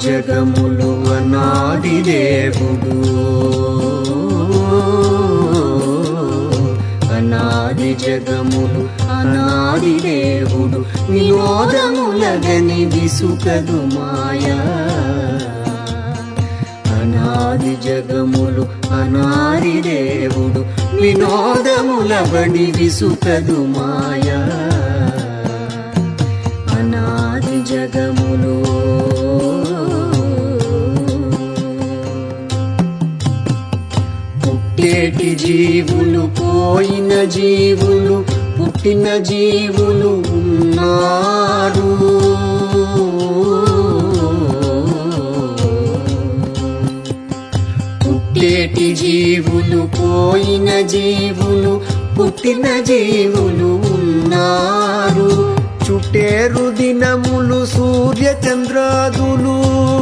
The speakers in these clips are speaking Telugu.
జగములు అనాది దేవుడు అనాది జగములు అనాది దేవుడు వినోదములగని విసుకదు మాయా అనాది జగములు అనాది దేవుడు వినోదములబడి విసుకదు మాయా అనాది జగములు పుట్టేటి జీవులు పోయిన జీవులు పుట్టిన జీవులు ఉన్నాడు పుట్టేటి జీవులు పోయిన జీవులు పుట్టిన జీవులు ఉన్నారు చుట్టేరు దినములు సూర్య చంద్రాదులు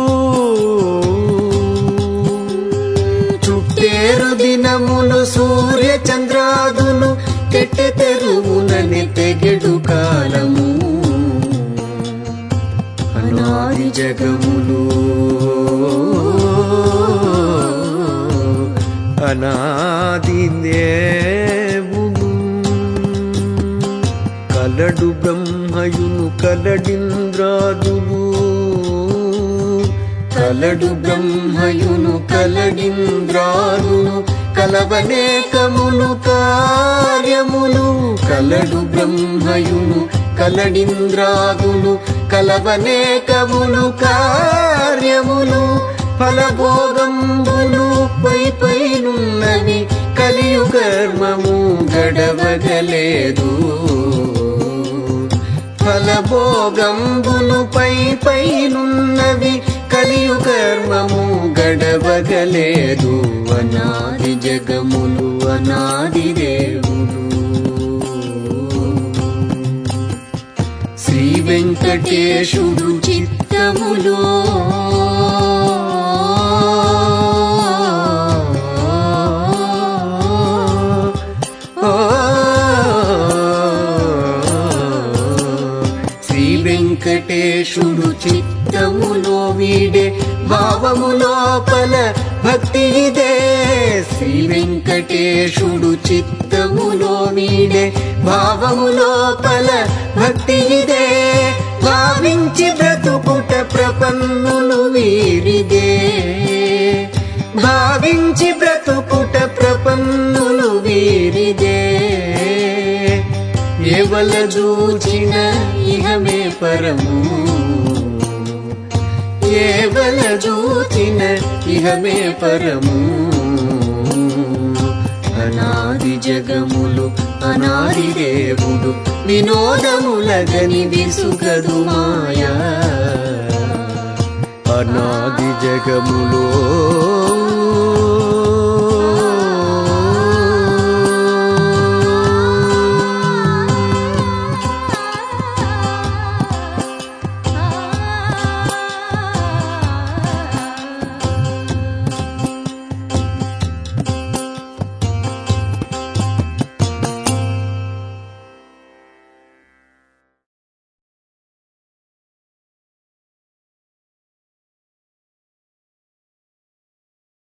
చుట్టేరు దినములు సూర్య చంద్రాదులు కెట్టె తెరువునని తెగెడు కాలము అనాది జగములు అనాది దేవుడు కలడు బ్రహ్మయును కలడింద్రాదులు కలడు బ్రహ్మయును కలడింద్రాదులు కలవనేకములు కార్యములు కలడు బ్రహ్మయును కలడింద్రాదులు కలవనేకములు కార్యములు ఫలభోగంబులు పై పైనున్నవి కలియుగర్మము గడవగలేదు ఫలభోగంబులు పై పైనున్నవి కలియుగర్మము గడవగలేదు అనాది జగములు అనాది దేవుడు శ్రీ వెంకటేశుడు చిత్తములో శ్రీ వెంకటేశుడు చిత్తములో వీడే భావము లోపల భక్తి ఇదే శ్రీ వెంకటేశుడు చిత్తములో వీడే భావము లోపల భక్తి ఇదే భావించి బ్రతుకుట ప్రపన్నులు వీరిదే భావించి బ్రతుకుట ప్రపన్నులు వీరిదే ఎవల చూచిన ఇహమే పరము ఏవల చూచిన ఇహమే పరము అనాది జగములు అనాది దేవుడు వినోదములగని విసుగదు మాయా అనాది జగములో